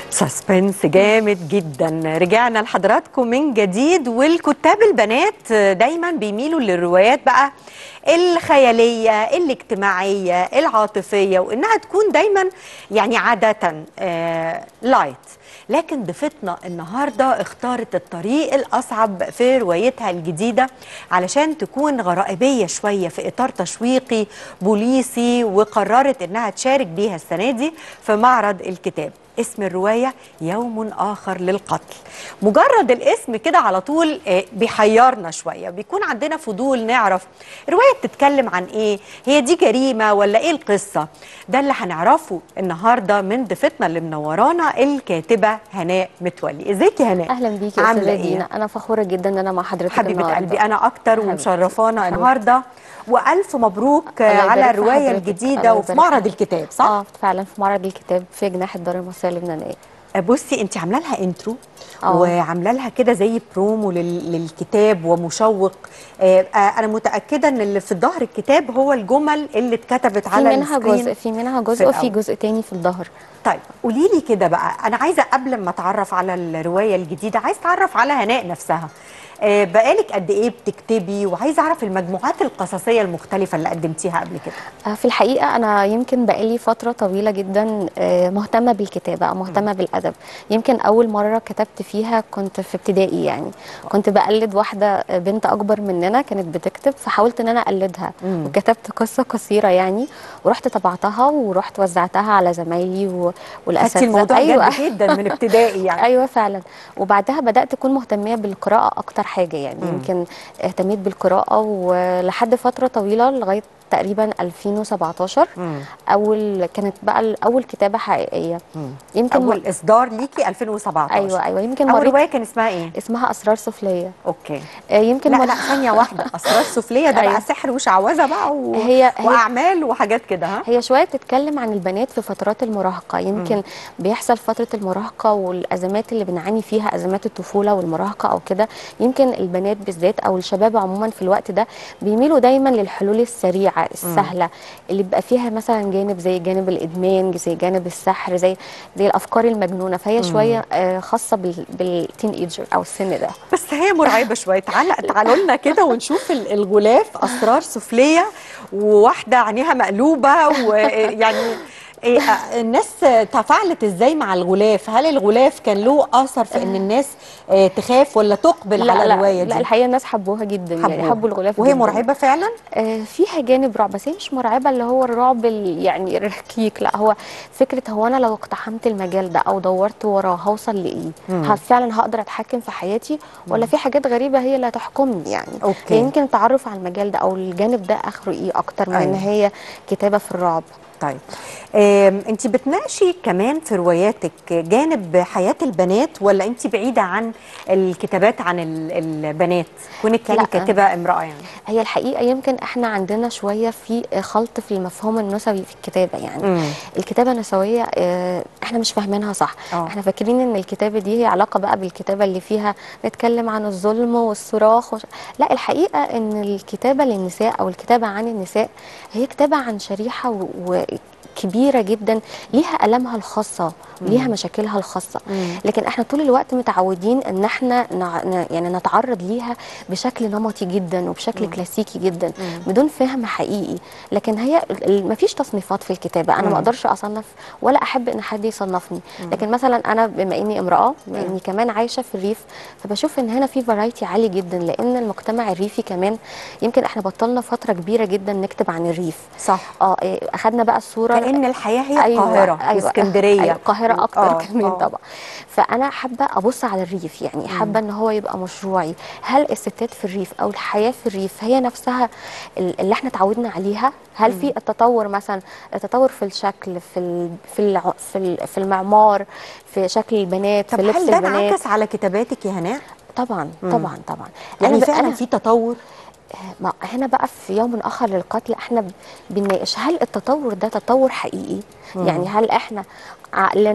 سسبنس جامد جدا رجعنا لحضراتكم من جديد والكتاب البنات دايما بيميلوا للروايات بقى الخيالية الاجتماعية العاطفية وإنها تكون دايما يعني عادة آه لايت لكن ضيفتنا النهاردة اختارت الطريق الأصعب في روايتها الجديدة علشان تكون غرائبية شوية في إطار تشويقي بوليسي وقررت إنها تشارك بيها السنة دي في معرض الكتاب اسم الرواية يوم آخر للقتل مجرد الاسم كده على طول آه، بيحيرنا شوية بيكون عندنا فضول نعرف الرواية بتتكلم عن ايه هي دي جريمة ولا ايه القصة ده اللي هنعرفه النهاردة من ضيفتنا اللي منورانا الكاتبة هناء متولي ازيك يا هناء اهلا بيكي يا عاملة استاذه إيه؟ دينا انا فخوره جدا ان انا مع حضرتك حبيبة النهاردة. قلبي أنا أكتر حبيبتي. ومشرفانا حبيبتي. النهاردة وألف مبروك الله على يبارك في الرواية حضرتك. الجديدة الله وفي يبارك معرض فيك. الكتاب صح؟ اه فعلا في معرض الكتاب في جناح الدار المصريه اللبنانيه بصي انت عامله لها انترو اه. وعامله لها كده زي برومو لل- للكتاب ومشوق آه، آه، انا متاكده ان اللي في ظهر الكتاب هو الجمل اللي اتكتبت في على منها السكرين جزء في منها في جزء وفي الأول. جزء تاني في الظهر طيب قولي لي كده بقى انا عايزه قبل ما اتعرف على الروايه الجديده عايز اتعرف على هناء نفسها آه، بقالك قد ايه بتكتبي وعايزه اعرف المجموعات القصصيه المختلفه اللي قدمتيها قبل كده آه، في الحقيقه انا يمكن بقالي فتره طويله جدا آه، مهتمه بالكتابه او مهتمه بالادب يمكن اول مره كتبت فيها كنت في ابتدائي يعني كنت بقلد واحده آه، بنت اكبر مننا كانت بتكتب فحاولت ان انا اقلدها مم. وكتبت قصه قصيره يعني ورحت طبعتها ورحت وزعتها على زمايلي و- خدتي والاساتذه الموضوع ايوه جد جدا من ابتدائي يعني ايوه فعلا وبعدها بدات اكون مهتميه بالقراءه اكتر حاجه يعني مم. يمكن اهتميت بالقراءه ولحد فتره طويله لغايه تقريبا 2017 مم. اول كانت بقى اول كتابه حقيقيه مم. يمكن اول اصدار ليكي 2017 ايوه ايوه يمكن اول مريت روايه كان اسمها ايه اسمها اسرار سفليه اوكي آه، يمكن لا مر- لا ثانية واحدة أسرار سفلية ده أيوة. بقى سحر وشعوذة بقى و... هي- هي- وأعمال وحاجات كده ها هي شويه بتتكلم عن البنات في فترات المراهقه يمكن بيحصل فتره المراهقه والازمات اللي بنعاني فيها ازمات الطفوله والمراهقه او كده يمكن البنات بالذات او الشباب عموما في الوقت ده بيميلوا دايما للحلول السريعه السهله اللي بيبقى فيها مثلا جانب زي جانب الادمان زي جانب السحر زي زي الافكار المجنونه فهي شويه آه، خاصه بال- بالتين ايجر او السن ده بس هي مرعبة شوية تعال تعالوا لنا كده ونشوف ال- الغلاف أسرار سفلية وواحدة عينيها مقلوبة ويعني إيه آه، الناس تفاعلت ازاي مع الغلاف هل الغلاف كان له اثر في ان الناس آه، تخاف ولا تقبل على لا الروايه لا, دي لا الحقيقه الناس حبوها جدا يعني حبوها. حبوا الغلاف وهي جداً. مرعبه فعلا آه، فيها جانب رعب بس هي مش مرعبه اللي هو الرعب ال- يعني الركيك لا هو فكره هو انا لو اقتحمت المجال ده او دورت وراه هوصل لايه؟ مم. هل فعلا هقدر اتحكم في حياتي ولا في حاجات غريبه هي اللي هتحكمني يعني أوكي. هي يمكن التعرف على المجال ده او الجانب ده اخره ايه اكتر من ان أيوة. هي كتابه في الرعب طيب انت بتناقشي كمان في رواياتك جانب حياه البنات ولا انت بعيده عن الكتابات عن ال- البنات كونك يعني لا. كاتبه امراه يعني هي الحقيقه يمكن احنا عندنا شويه في خلط في المفهوم النسوي في الكتابه يعني مم. الكتابه النسويه آه، احنا مش فاهمينها صح آه. احنا فاكرين ان الكتابه دي هي علاقه بقى بالكتابه اللي فيها نتكلم عن الظلم والصراخ وش... لا الحقيقه ان الكتابه للنساء او الكتابه عن النساء هي كتابه عن شريحه و... و... كبيره جدا ليها المها الخاصه ليها مشاكلها الخاصه مم. لكن احنا طول الوقت متعودين ان احنا نع... ن- يعني نتعرض ليها بشكل نمطي جدا وبشكل كلاسيكي جدا بدون فهم حقيقي لكن هي ما فيش تصنيفات في الكتابه انا مم. ما اقدرش اصنف ولا احب ان حد يصنفني لكن مثلا انا بما اني امراه بما اني كمان عايشه في الريف فبشوف ان هنا في فرايتي عالي جدا لان المجتمع الريفي كمان يمكن احنا بطلنا فتره كبيره جدا نكتب عن الريف صح اه إيه، اخدنا بقى الصوره كأن الحياة هي القاهرة واسكندرية أيوة القاهرة أكتر آه، كمان آه. طبعا فأنا حابة أبص على الريف يعني حابة إن هو يبقى مشروعي هل الستات في الريف أو الحياة في الريف هي نفسها ال- اللي احنا اتعودنا عليها هل في التطور مثلا التطور في الشكل في ال في الع في, ال في المعمار في شكل البنات طب في لبس هل ده البنات انعكس على كتاباتك يا هناء؟ طبعا طبعا طبعا يعني ب- فعلا في تطور ما هنا بقى في يوم اخر للقتل احنا ب- بنناقش هل التطور ده تطور حقيقي يعني هل احنا عقلنا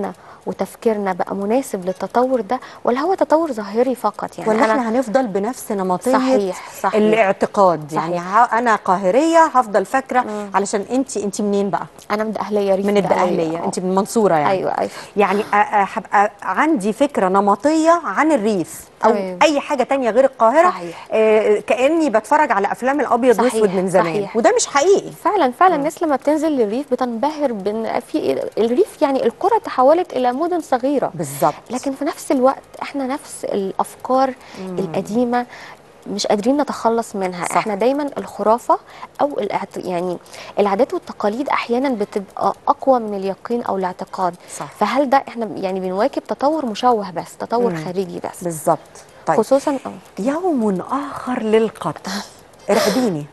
وتفكيرنا بقى مناسب للتطور ده ولا هو تطور ظاهري فقط يعني ولا أنا احنا هنفضل بنفس نمطيه صحيح صحيح الاعتقاد يعني صحيح. ه- انا قاهريه هفضل فاكره علشان انت انت منين بقى انا من الدقهليه ريف من الدقهليه انت من المنصوره يعني ايوه ايوه يعني أ- أ- هبقى عندي فكره نمطيه عن الريف او تمام. اي حاجه تانية غير القاهره صحيح. آه كاني بتفرج على افلام الابيض صحيح، واسود من زمان صحيح. وده مش حقيقي فعلا فعلا الناس لما بتنزل للريف بتنبهر بان في الريف يعني القرى تحولت الى مدن صغيره بالظبط لكن في نفس الوقت احنا نفس الافكار القديمه مش قادرين نتخلص منها صح. احنا دايما الخرافه او الاعت... يعني العادات والتقاليد احيانا بتبقى اقوى من اليقين او الاعتقاد صح. فهل ده احنا يعني بنواكب تطور مشوه بس تطور مم. خارجي بس بالظبط طيب خصوصا اه يوم اخر للقتل ارعبيني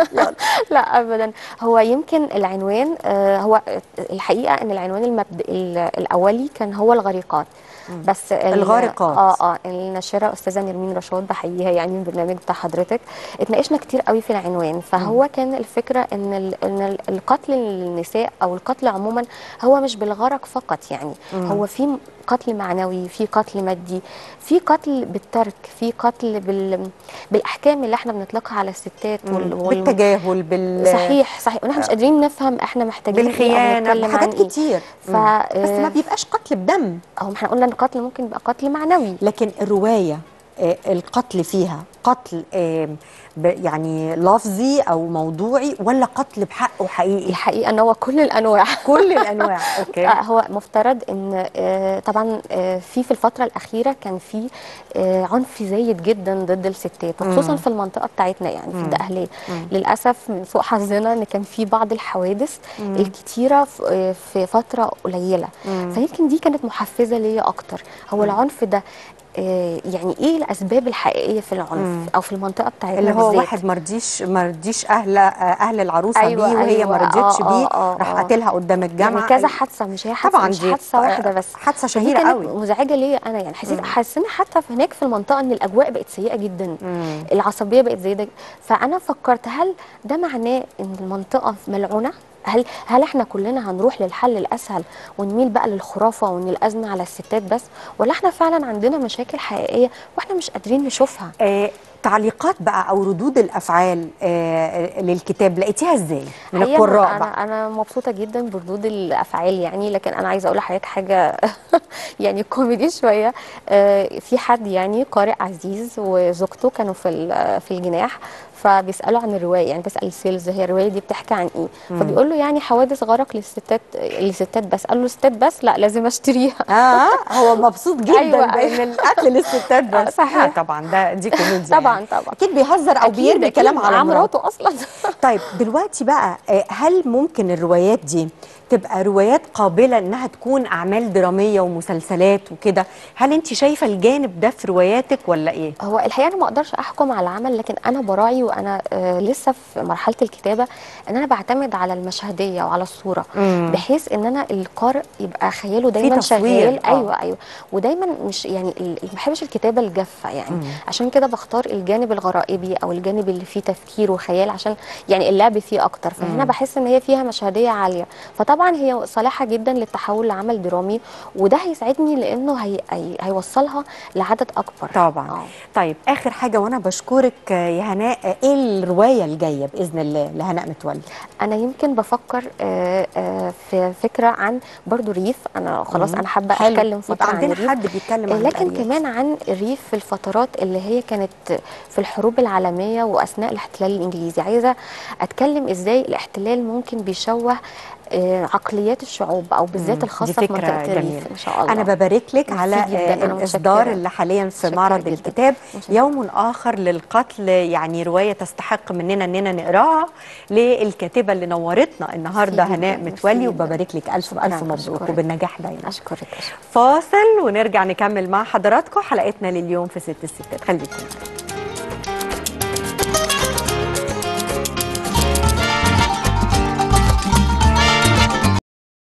لا ابدا هو يمكن العنوان آه، هو الحقيقه ان العنوان المبد... ال- الاولي كان هو الغريقات بس ال- الغارقات. اه اه الناشره استاذه نرمين رشاد بحييها يعني من البرنامج بتاع حضرتك اتناقشنا كتير قوي في العنوان فهو كان الفكره ان ال... ان ال- القتل النساء او القتل عموما هو مش بالغرق فقط يعني هو في قتل معنوي في قتل مادي في قتل بالترك في قتل بال... بالاحكام اللي احنا بنطلقها على الستات وال... وال... بالتجاهل بال صحيح صحيح ونحن مش قادرين نفهم احنا محتاجين ايه او بالخيانه نتكلم عن بحاجات ايه كتير ف مم. بس ما آه، بيبقاش قتل بدم او احنا قلنا ان القتل ممكن يبقى قتل معنوي لكن الروايه آه، القتل فيها قتل آه، ب- يعني لفظي او موضوعي ولا قتل بحقه حقيقي الحقيقه ان هو كل الانواع كل الانواع اوكي آه، هو مفترض ان آه، طبعا آه، في في الفتره الاخيره كان في آه، عنف زايد جدا ضد الستات وخصوصا في المنطقه بتاعتنا يعني في الدقهليه للاسف من سوء حظنا ان كان في بعض الحوادث الكتيره في آه، في فتره قليله فيمكن دي كانت محفزه ليا اكتر هو العنف ده آه، يعني ايه الاسباب الحقيقيه في العنف او في المنطقه بتاعتنا اللي هو بالذات؟ واحد مرضيش مرضيش اهل آه، اهل العروسه أيوة، بيه وهي أيوة، ما رضيتش آه، بيه آه، آه، راح آه. قاتلها قدام الجامعه يعني كذا حادثه مش هي حادثه طبعا مش دي حادثه واحده بس حادثه دي شهيره كانت قوي مزعجه ليا انا يعني حسيت حسينا حتى في هناك في المنطقه ان الاجواء بقت سيئه جدا مم. العصبيه بقت زايده فانا فكرت هل ده معناه ان المنطقه ملعونه هل هل احنا كلنا هنروح للحل الاسهل ونميل بقى للخرافه وان الازمه على الستات بس ولا احنا فعلا عندنا مشاكل حقيقيه واحنا مش قادرين نشوفها آه تعليقات بقى او ردود الافعال آه للكتاب لقيتيها ازاي من حقيقة القراء انا بقى انا مبسوطه جدا بردود الافعال يعني لكن انا عايزه اقول لحضرتك حاجه يعني كوميدي شويه آه، في حد يعني قارئ عزيز وزوجته كانوا في ال- في الجناح فبيسالوا عن الروايه يعني بيسال السيلز هي الروايه دي بتحكي عن ايه فبيقول له يعني حوادث غرق للستات للستات بس قال له ستات بس لا لازم اشتريها اه هو مبسوط جدا أيوة، بان أيوة. القتل للستات بس صحيح. آه طبعا ده دي كوميديا طبعا يعني. طبعا اكيد بيهزر او أكيد، بيرمي أكيد، كلام على مع مراته مراته اصلا طيب دلوقتي بقى آه، هل ممكن الروايات دي تبقى روايات قابلة انها تكون اعمال درامية ومسلسلات وكده هل انت شايفة الجانب ده في رواياتك ولا ايه هو الحقيقه انا ما اقدرش احكم على العمل لكن انا براعي وانا آه لسه في مرحله الكتابه ان انا بعتمد على المشهديه وعلى الصوره مم. بحيث ان انا القارئ يبقى خياله دايما تصوير، شغال آه. ايوه ايوه ودايما مش يعني ال- ما بحبش الكتابه الجافه يعني مم. عشان كده بختار الجانب الغرائبي او الجانب اللي فيه تفكير وخيال عشان يعني اللعب فيه اكتر فهنا بحس ان هي فيها مشهديه عاليه فطبعا هي صالحه جدا للتحول لعمل درامي وده هيساعدني لانه هي هي هيوصلها لعدد اكبر طبعا آه. طيب اخر حاجة وانا بشكرك آه، يا هناء آه، ايه الرواية الجاية باذن الله لهناء متولي انا يمكن بفكر آه، آه، في فكره عن برضو ريف انا خلاص انا حابه حلو. اتكلم يبقى فتره عن عندنا الريف حد بيتكلم آه، عن لكن الأرياف. كمان عن الريف في الفترات اللي هي كانت في الحروب العالميه واثناء الاحتلال الانجليزي عايزه اتكلم ازاي الاحتلال ممكن بيشوه آه، عقليات الشعوب او بالذات دي الخاصه في فكرة منطقه جميلة. الريف ان شاء الله أنا ببارك لك ميرسي على جداً، آه، أنا الإصدار متشكرة. اللي حاليا في متشكرة معرض جداً. الكتاب متشكرة. يوم آخر للقتل يعني رواية تستحق مننا إننا نقراها للكاتبة اللي نورتنا النهاردة ميرسي هناء جداً، ميرسي متولي جداً. وببارك لك ألف ألف أنا مبروك أشكرك. وبالنجاح دايما اشكرك أشكرك. فاصل ونرجع نكمل مع حضراتكم حلقتنا لليوم في ست الستات خليكم